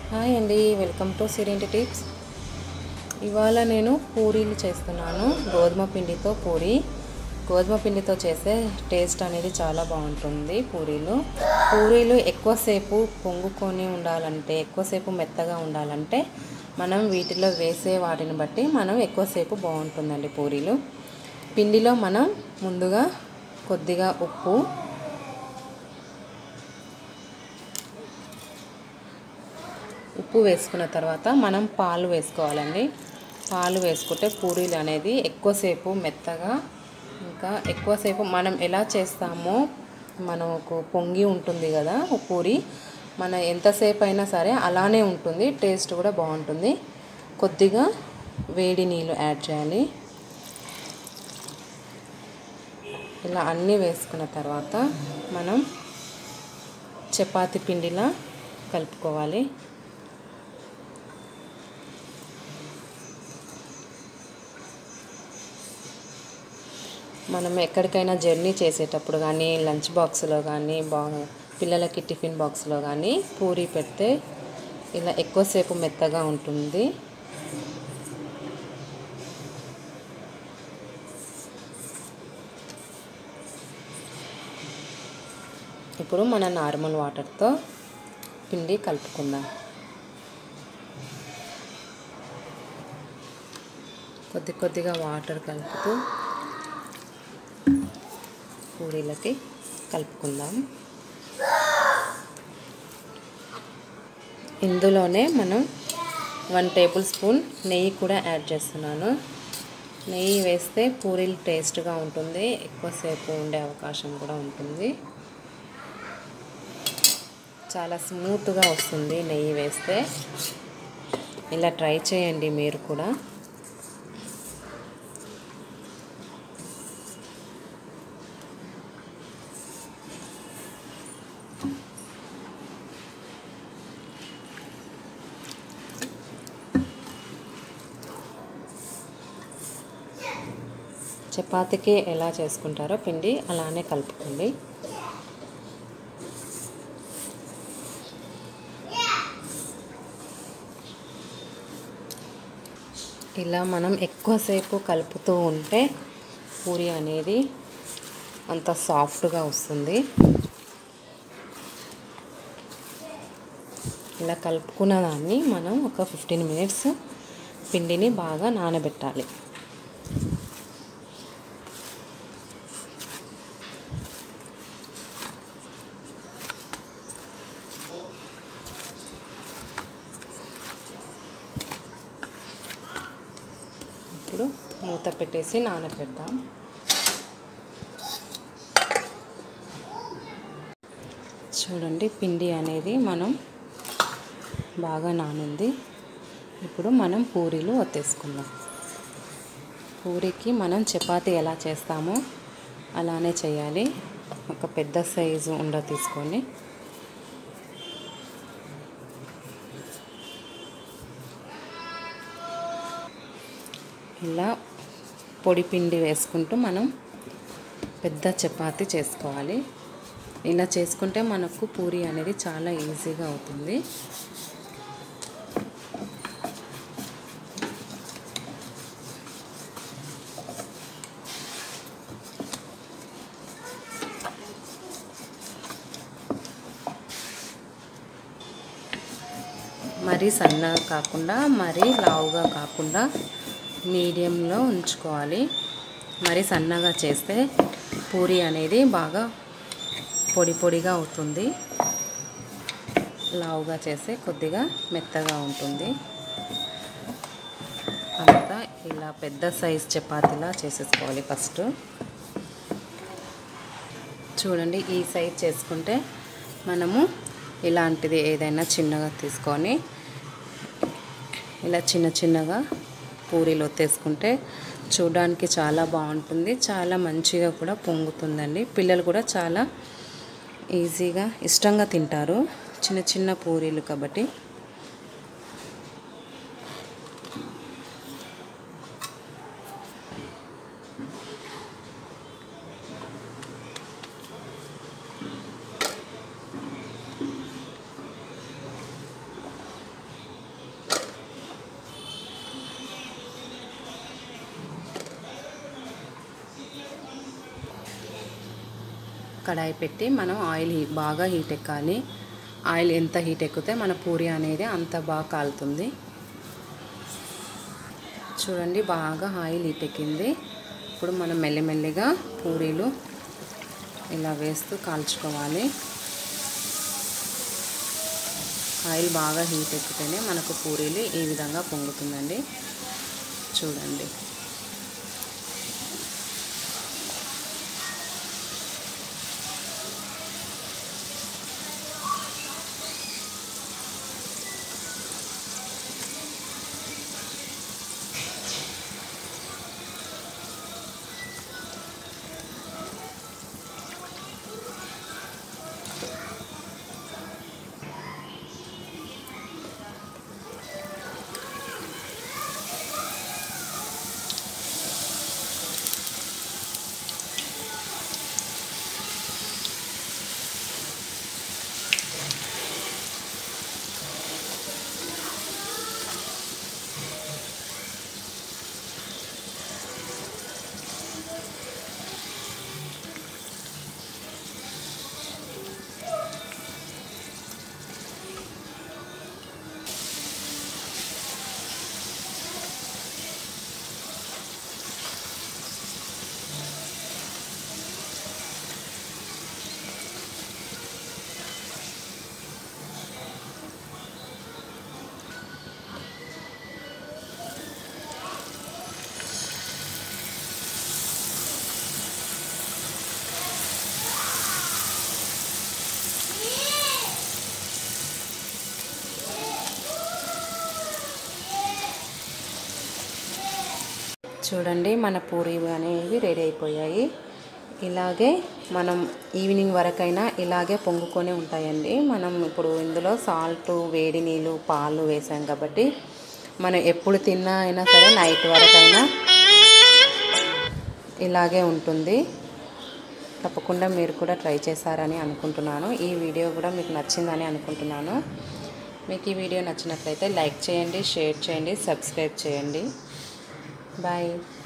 hi అండి welcome to సిరింటి tips ఇవాళ నేను పూరీలు చేస్తున్నాను గోధుమ పిండితో పూరి గోధుమ పిండితో చేసే టేస్ట్ అనేది చాలా బాగుంటుంది పూరీలు పూరీలు ఎక్కువసేపు పొంగుకొని ఉండాలంటే ఎక్కువసేపు మెత్తగా ఉండాలంటే మనం వీటిలో వేసే వాటిని బట్టి మనం ఎక్కువసేపు బాగుంటుందండి పూరీలు పిండిలో మనం ముందుగా కొద్దిగా ఉప్పు ఉప్పు వేసుకున్న తర్వాత మనం పాలు వేసుకోవాలండి పాలు వేసుకుంటే పూరీలు అనేది ఎక్కువసేపు మెత్తగా ఇంకా ఎక్కువసేపు మనం ఎలా చేస్తామో మనకు పొంగి ఉంటుంది కదా పూరి మన ఎంతసేపు అయినా సరే అలానే ఉంటుంది టేస్ట్ కూడా బాగుంటుంది కొద్దిగా వేడి నీళ్ళు యాడ్ చేయాలి ఇలా అన్నీ వేసుకున్న తర్వాత మనం చపాతి పిండిలా కలుపుకోవాలి మనం ఎక్కడికైనా జర్నీ చేసేటప్పుడు కానీ లంచ్ బాక్స్లో కానీ బా పిల్లలకి టిఫిన్ బాక్స్లో కానీ పూరి పెడితే ఇలా ఎక్కువసేపు మెత్తగా ఉంటుంది ఇప్పుడు మన నార్మల్ వాటర్తో పిండి కలుపుకుందాం కొద్ది కొద్దిగా వాటర్ కలుపుతూ పూరీలకి కలుపుకుందాం ఇందులోనే మనం వన్ టేబుల్ స్పూన్ నెయ్యి కూడా యాడ్ చేస్తున్నాను నెయ్యి వేస్తే పూరీలు టేస్ట్గా ఉంటుంది ఎక్కువసేపు ఉండే అవకాశం కూడా ఉంటుంది చాలా స్మూత్గా వస్తుంది నెయ్యి వేస్తే ఇలా ట్రై చేయండి మీరు కూడా చపాతీకి ఎలా చేసుకుంటారో పిండి అలానే కలుపుకోండి ఇలా మనం ఎక్కువసేపు కలుపుతూ ఉంటే పూరి అనేది అంత సాఫ్ట్గా వస్తుంది ఇలా కలుపుకున్న దాన్ని మనం ఒక ఫిఫ్టీన్ మినిట్స్ పిండిని బాగా నానబెట్టాలి ఇప్పుడు మూత పెట్టేసి నానబెడదాం చూడండి పిండి అనేది మనం బాగా నానింది ఇప్పుడు మనం పూరీలు ఒత్తేసుకుందాం పూరికి మనం చపాతీ ఎలా చేస్తామో అలానే చేయాలి ఒక పెద్ద సైజు ఉండ తీసుకొని ఇలా పొడి పిండి వేసుకుంటూ మనం పెద్ద చపాతి చేసుకోవాలి ఇలా చేసుకుంటే మనకు పూరి అనేది చాలా ఈజీగా అవుతుంది మరీ సన్నగా కాకుండా మరీ లావుగా కాకుండా మీడియంలో ఉంచుకోవాలి మరి సన్నగా చేస్తే పూరి అనేది బాగా పొడి పొడిగా అవుతుంది లావుగా చేస్తే కొద్దిగా మెత్తగా ఉంటుంది అంతా ఇలా పెద్ద సైజ్ చపాతీలా చేసేసుకోవాలి ఫస్ట్ చూడండి ఈ సైజ్ చేసుకుంటే మనము ఇలాంటిది ఏదైనా చిన్నగా తీసుకొని ఇలా చిన్న చిన్నగా పూరీలు ఒత్తేసుకుంటే చూడడానికి చాలా బాగుంటుంది చాలా మంచిగా కూడా పొంగుతుందండి పిల్లలు కూడా చాలా ఈజీగా ఇష్టంగా తింటారు చిన్న చిన్న పూరీలు కాబట్టి కడాయి పెట్టి మనం ఆయిల్ హీ- బాగా హీట్ ఎక్కాలి ఆయిల్ ఎంత హీట్ ఎక్కితే మన పూరి అనేది అంత బాగా కాలుతుంది చూడండి బాగా ఆయిల్ హీట్ ఎక్కింది ఇప్పుడు మనం మెల్లిమెల్లిగా పూరీలు ఇలా వేస్తూ కాల్చుకోవాలి ఆయిల్ బాగా హీట్ ఎక్కితేనే మనకు పూరీలు ఈ విధంగా పొంగుతుందండి చూడండి చూడండి మన పూరి అనేవి రెడీ అయిపోయాయి ఇలాగే మనం ఈవినింగ్ వరకైనా ఇలాగే పొంగుకొని ఉంటాయండి మనం ఇప్పుడు ఇందులో సాల్ట్ వేడి నీళ్ళు పాలు వేసాం కాబట్టి మనం ఎప్పుడు తిన్నా అయినా సరే నైట్ వరకైనా ఇలాగే ఉంటుంది తప్పకుండా మీరు కూడా ట్రై చేశారని అనుకుంటున్నాను ఈ వీడియో కూడా మీకు నచ్చిందని అనుకుంటున్నాను మీకు ఈ వీడియో నచ్చినట్లయితే లైక్ చేయండి షేర్ చేయండి సబ్స్క్రైబ్ చేయండి బాయ్